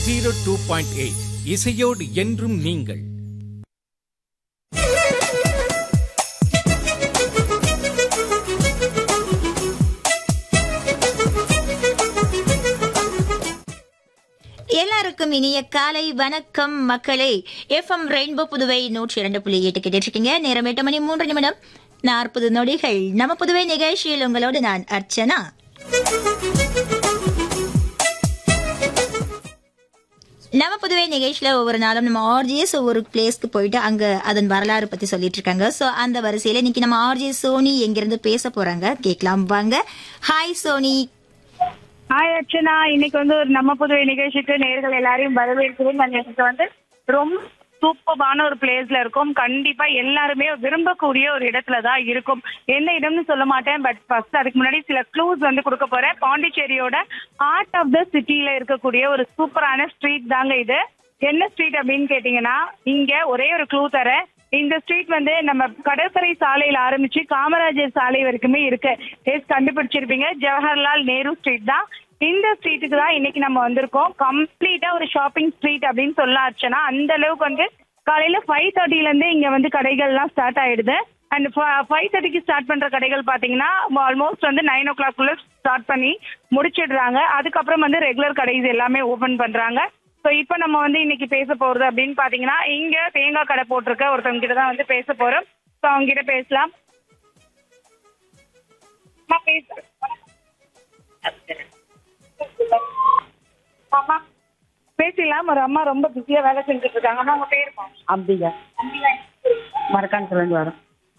Zero two point eight இசையோடு என்றும் நீங்கள் எல்லாருக்கும் இனிய காலை வணக்கம் மக்களே எஃப்எம் ரெயின்போ புதுவை நூற்றி இரண்டு புள்ளி எட்டு கேட்டுட்டு இருக்கீங்க நேரம் எட்டு மணி மூன்று நிமிடம் நாற்பது நொடிகள் நம்ம புதுவை நிகழ்ச்சியில் உங்களோடு நான் அர்ச்சனா நம்ம புதுவை நிகழ்ச்சியில ஒவ்வொரு நாளும் நம்ம ஆர்ஜிஎஸ் ஒவ்வொரு பிளேஸ்க்கு போயிட்டு அங்க அதன் வரலாறு பத்தி சொல்லிட்டு இருக்காங்க சோ அந்த வரிசையில இன்னைக்கு நம்ம ஆர்ஜிஎஸ் சோனி எங்கிருந்து பேச போறாங்க கேட்கலாம் வாங்க ஹாய் சோனி ஹாய் அர்ச்சனா இன்னைக்கு வந்து ஒரு நம்ம புதுவை நிகழ்ச்சிக்கு நேர்கள் எல்லாரையும் வரவேற்கிறேன் நான் எனக்கு வந்து ரொம்ப சூப்பரான ஒரு பிளேஸ்ல இருக்கும் கண்டிப்பா எல்லாருமே விரும்பக்கூடிய ஒரு இடத்துல தான் இருக்கும் என்ன இடம்னு சொல்ல மாட்டேன் பட் ஃபர்ஸ்ட் அதுக்கு முன்னாடி சில க்ளூஸ் வந்து கொடுக்க போறேன் பாண்டிச்சேரியோட ஆர்ட் ஆஃப் த சிட்டில இருக்கக்கூடிய ஒரு சூப்பரான ஸ்ட்ரீட் தாங்க இது என்ன ஸ்ட்ரீட் அப்படின்னு கேட்டீங்கன்னா இங்க ஒரே ஒரு க்ளூ தரேன் இந்த ஸ்ட்ரீட் வந்து நம்ம கடற்கரை சாலையில ஆரம்பிச்சு காமராஜர் சாலை வரைக்குமே இருக்கு எஸ் கண்டுபிடிச்சிருப்பீங்க ஜவஹர்லால் நேரு ஸ்ட்ரீட் தான் இந்த ஸ்ட்ரீட்டுக்கு தான் இன்னைக்கு நம்ம வந்திருக்கோம் கம்ப்ளீட்டா ஒரு ஷாப்பிங் ஸ்ட்ரீட் அப்படின்னு சொல்ல ஆச்சுன்னா அந்த அளவுக்கு வந்து காலையில ஃபைவ் தேர்ட்டில இருந்தே இங்க வந்து கடைகள்லாம் ஸ்டார்ட் ஆயிடுது அண்ட் ஃபைவ் தேர்ட்டிக்கு ஸ்டார்ட் பண்ற கடைகள் பாத்தீங்கன்னா ஆல்மோஸ்ட் வந்து நைன் ஓ கிளாக்குள்ள ஸ்டார்ட் பண்ணி முடிச்சிடுறாங்க அதுக்கப்புறம் வந்து ரெகுலர் கடைஸ் எல்லாமே ஓபன் பண்றாங்க ஸோ இப்போ நம்ம வந்து இன்னைக்கு பேச போறது அப்படின்னு பாத்தீங்கன்னா இங்க தேங்காய் கடை போட்டிருக்க ஒருத்தவங்க கிட்ட தான் வந்து பேச போறோம் ஸோ அவங்க கிட்ட பேசலாம் அம்மா, பேசு. ஆமா பேசலாம் ஒரு அம்மா ரொம்ப பிஸியா வேலை செஞ்சுட்டு இருக்காங்க அம்மா உங்க பேருமா அம்பிகா மரக்காணத்துலேருந்து வரோம்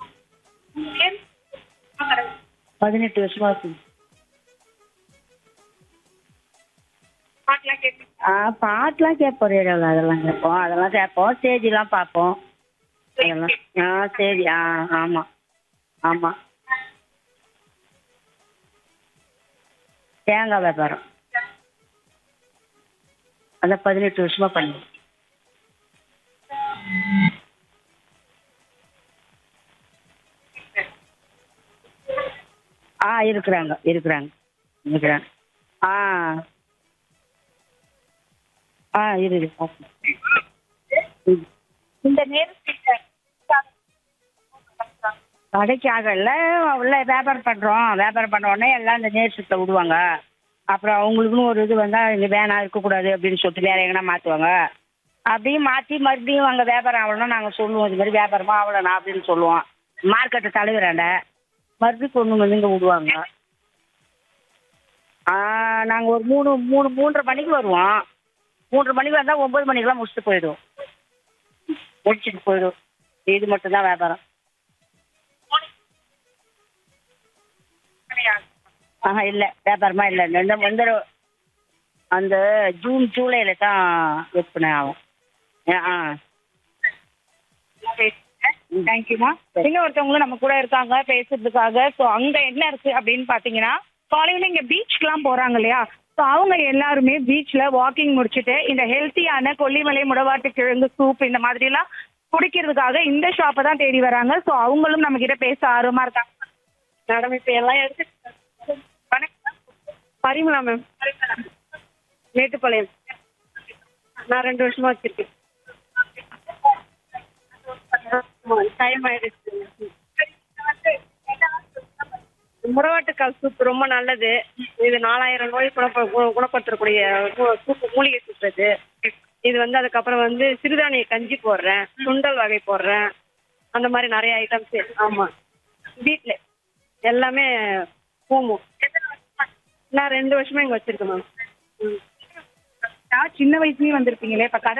பதினெட்டு வருஷமா இருக்கு பாட்டுலாம் கேட்டு ஆ பாட்டுலாம் கேட்போம் ரேடியோவில் அதெல்லாம் கேட்போம் அதெல்லாம் கேட்போம் செய்திலாம் பார்ப்போம் அதெல்லாம் ஆ சரி ஆ ஆமாம் ஆமாம் தேங்காய் வியாபாரம் அதான் பதினெட்டு வருஷமா பண்ணி ஆ இருக்கிறாங்க இருக்கிறாங்க இருக்கிறாங்க ஆ ஆ இருக்கு ம். இந்த நேரு ஸ்ட்ரீட் கடைக்கு ஆகல உள்ள வியாபாரம் பண்ணுறோம் வியாபாரம் பண்ண உடனே எல்லாம் இந்த நேர்சத்தை விடுவாங்க அப்புறம் அவங்களுக்குன்னு ஒரு இது வந்தால் இங்கே வேணாம் இருக்கக்கூடாது அப்படின்னு சொல்லிட்டு வேற எங்கன்னா மாற்றுவாங்க அப்படியும் மாற்றி மறுபடியும் அங்கே வியாபாரம் ஆகணும்னா நாங்கள் சொல்லுவோம் இது மாதிரி வியாபாரமாக ஆகலண்ணா அப்படின்னு சொல்லுவோம் மார்க்கெட்டு தலைவராண்ட மறுபடியும் கொண்டு வந்து இங்கே விடுவாங்க நாங்கள் ஒரு மூணு மூணு மூன்றரை மணிக்கு வருவோம் மூன்றரை மணிக்கு வந்தால் ஒம்பது மணிக்கெல்லாம் முடிச்சுட்டு போயிடுவோம் முடிச்சுட்டு போயிடுவோம் இது மட்டும்தான் வியாபாரம் ஆஹா இல்லை வியாபாரமா இல்லை இந்த இந்த அந்த ஜூன் ஜூலையில் தான் விற்பனை ஆகும் ஆ தேங்க்யூமா இன்னும் ஒருத்தவங்களும் நம்ம கூட இருக்காங்க பேசுறதுக்காக ஸோ அங்க என்ன இருக்கு அப்படின்னு பாத்தீங்கன்னா காலையில இங்க பீச்க்குலாம் போறாங்க இல்லையா ஸோ அவங்க எல்லாருமே பீச்ல வாக்கிங் முடிச்சுட்டு இந்த ஹெல்த்தியான கொல்லிமலை முடவாட்டு கிழங்கு சூப் இந்த மாதிரி எல்லாம் குடிக்கிறதுக்காக இந்த ஷாப்பை தான் தேடி வராங்க ஸோ அவங்களும் நம்ம கிட்ட பேச ஆர்வமா இருக்காங்க மேடம் இப்போ எல்லாம் எடுத்து வணக்கம் பரிமளா மேம் மேட்டுப்பாளையம் நான் ரெண்டு வருஷமா வச்சிருக்கேன் டைம் ஆயிடுச்சு முறவாட்டுக்கால் சூப் ரொம்ப நல்லது இது நாலாயிரம் நோய் குணப்ப கு- குணப்படுத்தக்கூடிய கு- சூப்பு மூலிகை சூப் இது இது வந்து அதுக்கப்புறம் வந்து சிறுதானிய கஞ்சி போடுறேன் சுண்டல் வகை போடுறேன் அந்த மாதிரி நிறைய ஐட்டம்ஸ் ஆமா வீட்டில் எல்லாமே பூமும் நான் ரெண்டு வருஷமா இங்க வச்சிருக்கேன் மேம் சின்ன வயசுலயும் வந்திருப்பீங்களே இப்ப கடை